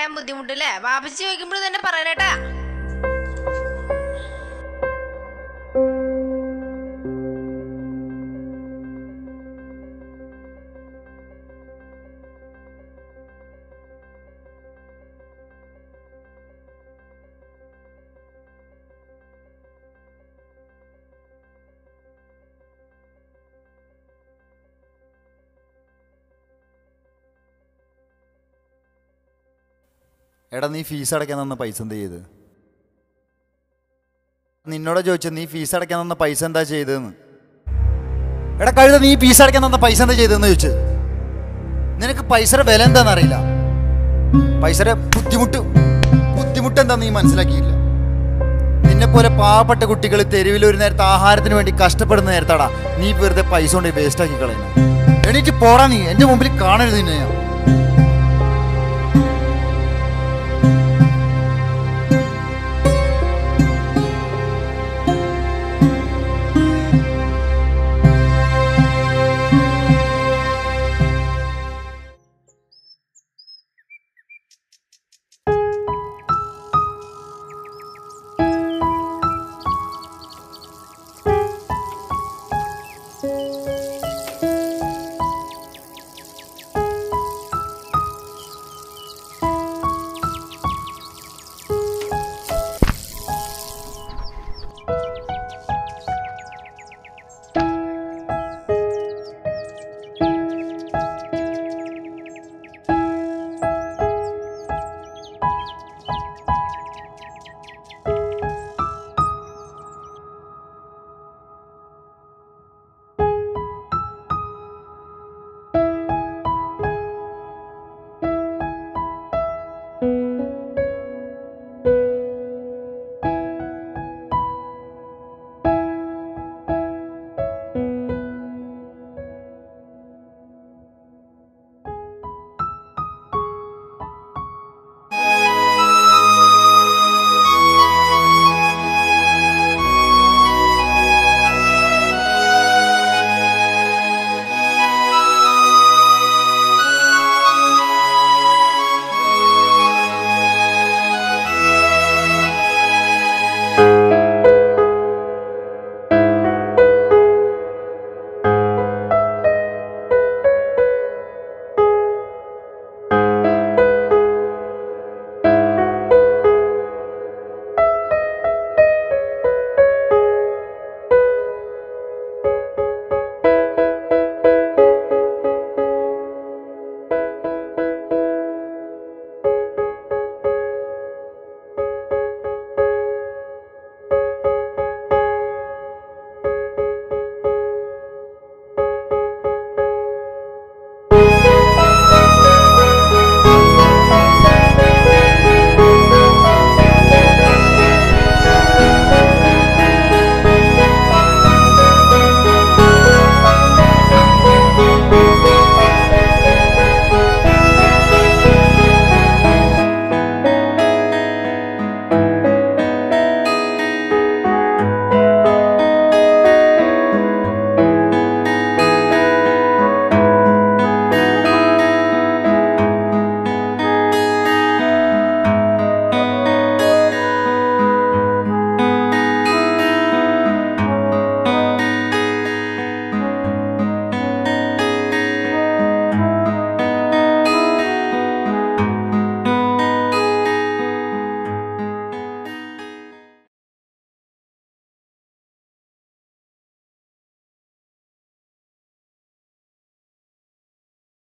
പറയാൻ ബുദ്ധിമുട്ടില്ലേ വാപ്പച്ചി ചോദിക്കുമ്പോൾ തന്നെ പറയണേട്ടാ എടാ നീ ഫീസ് അടയ്ക്കാൻ തന്ന പൈസ എന്താ ചെയ്ത് നിന്നോട് ചോദിച്ചത് നീ ഫീസ് അടയ്ക്കാൻ തന്ന പൈസ എന്താ ചെയ്തതെന്ന് എടാ കഴുത നീ ഫീസ് അടയ്ക്കാൻ തന്ന പൈസ എന്താ ചെയ്തതെന്ന് ചോദിച്ചത് നിനക്ക് പൈസയുടെ വില എന്താണെന്ന് അറിയില്ല പൈസയുടെ ബുദ്ധിമുട്ട് ബുദ്ധിമുട്ട് എന്താ നീ മനസ്സിലാക്കിയില്ല നിന്നെ പോലെ പാവപ്പെട്ട കുട്ടികൾ തെരുവിൽ ഒരു നേരത്തെ ആഹാരത്തിന് വേണ്ടി കഷ്ടപ്പെടുന്ന നേരത്താടാ നീ വെറുതെ പൈസ കൊണ്ട് വേസ്റ്റ് ആക്കി കളയുന്നത് എണീറ്റ് പോടാ നീ എന്റെ മുമ്പിൽ കാണരുത് നിന്നെ ഞാൻ